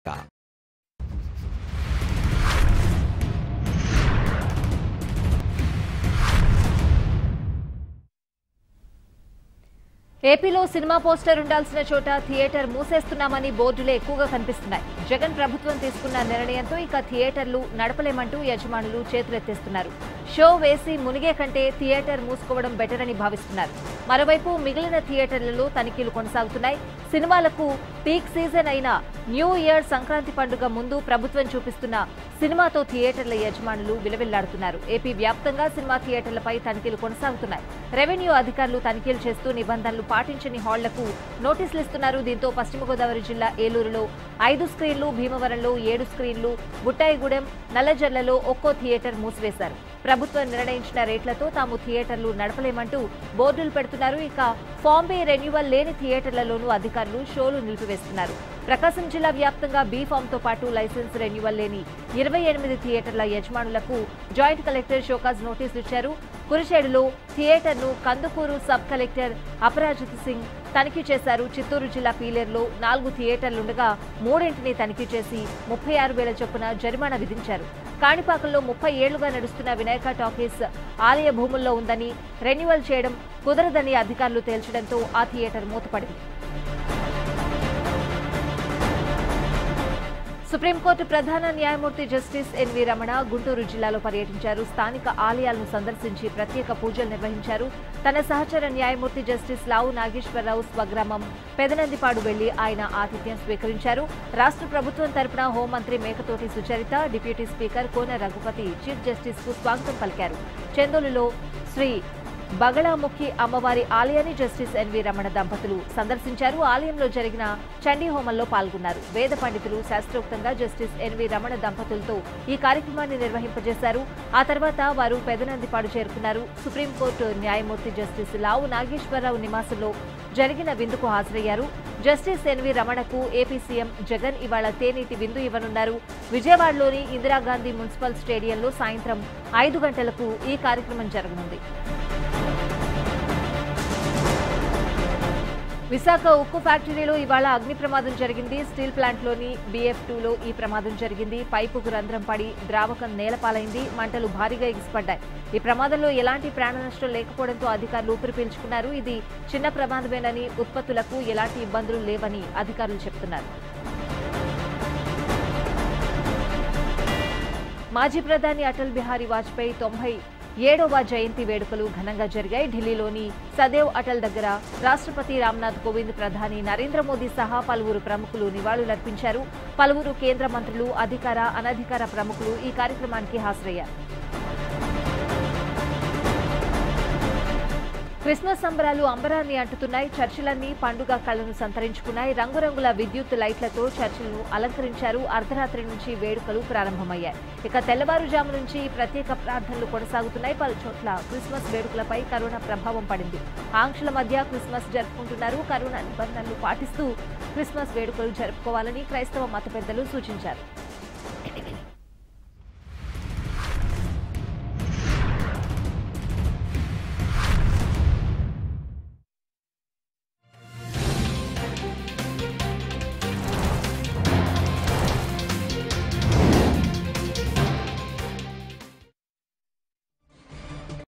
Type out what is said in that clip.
ఏపీలో cinema poster ఉండాల్సిన చోట థియేటర్ మూసేస్తున్నామని బోర్డులే ఎక్కువగా కనిపిస్తున్నాయి జగన్ ప్రభుత్వం తీసుకున్న నిర్ణయంతో ఇక థియేటర్లు నడపలేమంటూ యజమానులు చేతులెత్తేస్తున్నారు షో వేసి మునిగే కంటే థియేటర్ మూసుకోవడం బెటర్ అని భావిస్తున్నారు మరోవైపు మిగిలిన థియేటర్లలో తనిఖీలు కొనసాగుతున్నాయి సినిమాలకు పీక్ సీజన్ అయిన న్యూ ఇయర్ సంక్రాంతి పండుగ ముందు ప్రభుత్వం చూపిస్తున్న సినిమాతో థియేటర్ల యజమానులు విలవిల్లాడుతున్నారు ఏపీ వ్యాప్తంగా సినిమా థియేటర్లపై తనిఖీలు కొనసాగుతున్నాయి రెవెన్యూ అధికారులు తనిఖీలు చేస్తూ నిబంధనలు పాటించని హాళ్లకు నోటీసులు ఇస్తున్నారు దీంతో పశ్చిమ గోదావరి జిల్లా ఏలూరులో ఐదు స్క్రీన్లు భీమవరంలో ఏడు స్క్రీన్లు బుట్టాయిగూడెం నల్లజర్లలో ఒక్కో థియేటర్ మూసివేశారు ప్రభుత్వం నిర్ణయించిన రేట్లతో తాము థియేటర్లు నడపలేమంటూ బోర్డులు పెడుతున్నారు ఇక ఫామ్ బే రెన్యువల్ లేని థియేటర్లలోనూ అధికారులు షోలు నిలిపివేస్తున్నారు ప్రకాశం జిల్లా వ్యాప్తంగా బీ ఫామ్ తో పాటు లైసెన్స్ రెన్యువల్ లేని ఇరవై ఎనిమిది థియేటర్ల యజమానులకు జాయింట్ కలెక్టర్ షోకాజ్ నోటీసులు ఇచ్చారు కురిచేడులో థియేటర్ను కందుకూరు సబ్ కలెక్టర్ అపరాజిత్ సింగ్ తనిఖీ చేశారు చిత్తూరు జిల్లా పీలేరులో నాలుగు థియేటర్లుండగా మూడింటిని తనిఖీ చేసి ముప్పై ఆరు వేల చొప్పున జరిమానా విధించారు కాణిపాకంలో ముప్పై ఏళ్లుగా నడుస్తున్న వినాయక టాకీస్ ఆలయ భూముల్లో ఉందని రెన్యువల్ చేయడం కుదరదని అధికారులు తేల్చడంతో ఆ థియేటర్ మూతపడింది సుప్రీంకోర్టు ప్రధాన న్యాయమూర్తి జస్టిస్ ఎన్వి రమణ గుంటూరు జిల్లాలో పర్యటించారు స్థానిక ఆలయాలను సందర్శించి ప్రత్యేక పూజలు నిర్వహించారు తన సహచర న్యాయమూర్తి జస్టిస్ లావు నాగేశ్వరరావు స్వగ్రామం పెదనందిపాడు వెళ్లి ఆయన ఆతిథ్యం స్వీకరించారు రాష్ట్ర ప్రభుత్వం తరపున హోంమంత్రి Mekathoti Sucharitha deputy speaker Kona Raghupathi chief justice కు స్వాగతం పలికారు చందోలులో శ్రీ బగళాముఖి అమ్మవారి ఆలయాన్ని జస్టిస్ ఎన్వి రమణ దంపతులు సందర్శించారు ఆలయంలో జరిగిన చండీ హోమంలో పాల్గొన్నారు వేద పండితులు శాస్త్రోక్తంగా జస్టిస్ ఎన్వి రమణ దంపతులతో ఈ కార్యక్రమాన్ని నిర్వహింపజేశారు ఆ తర్వాత వారు పెదనందిపాడు చేరుకున్నారు సుప్రీంకోర్టు న్యాయమూర్తి జస్టిస్ లావు నాగేశ్వరరావు నివాసంలో జరిగిన విందుకు హాజరయ్యారు జస్టిస్ ఎన్వి రమణకు ఏపీ సీఎం జగన్ ఇవాళ తేనీటి విందు ఇవ్వనున్నారు విజయవాడలోని ఇందిరాగాంధీ మున్సిపల్ స్టేడియంలో సాయంత్రం ఐదు గంటలకు ఈ కార్యక్రమం జరగనుంది విశాఖ ఉక్కు ఫ్యాక్టరీలో ఇవాళ అగ్ని ప్రమాదం జరిగింది స్టీల్ ప్లాంట్లోని బీఎఫ్ టూలో ఈ ప్రమాదం జరిగింది పైపుకు రంధ్రం పడి ద్రావకం నేలపాలైంది మంటలు భారీగా ఎగిసిపడ్డాయి ఈ ప్రమాదంలో ఎలాంటి ప్రాణ నష్టం లేకపోవడంతో అధికారులు ఊపిరి పీల్చుకున్నారు ఇది చిన్న ప్రమాదమేనని ఉత్పత్తులకు ఎలాంటి ఇబ్బందులు లేవని అధికారులు చెబుతున్నారు మాజీ ప్రధాని అటల్ బిహారీ వాజ్పేయి తొంభై ఏడవ జయంతి వేడుకలు ఘనంగా జరిగాయి ఢిల్లీలోని సదేవ్ అటల్ దగ్గర రాష్ట్రపతి రామ్నాథ్ కోవింద్ ప్రధాని నరేంద్ర మోదీ సహా పలువురు ప్రముఖులు నివాళులర్పించారు పలువురు కేంద్ర మంత్రులు అధికార అనధికార ప్రముఖులు ఈ కార్యక్రమానికి హాజరయ్యారు క్రిస్మస్ సంబరాలు అంబరాన్ని అంటుతున్నాయి చర్చిలన్నీ పండుగ కళను సంతరించుకున్నాయి రంగురంగుల విద్యుత్ లైట్లతో చర్చిలను అలంకరించారు అర్ధరాత్రి నుంచి వేడుకలు ప్రారంభమయ్యాయి ఇక తెల్లవారుజాము నుంచి ప్రత్యేక ప్రార్థనలు కొనసాగుతున్నాయి పలు చోట్ల క్రిస్మస్ వేడుకలపై కరోనా ప్రభావం పడింది ఆంక్షల మధ్య క్రిస్మస్ జరుపుకుంటున్నారు కరోనా నిబంధనలు పాటిస్తూ క్రిస్మస్ వేడుకలు జరుపుకోవాలని క్రైస్తవ మత పెద్దలు సూచించారు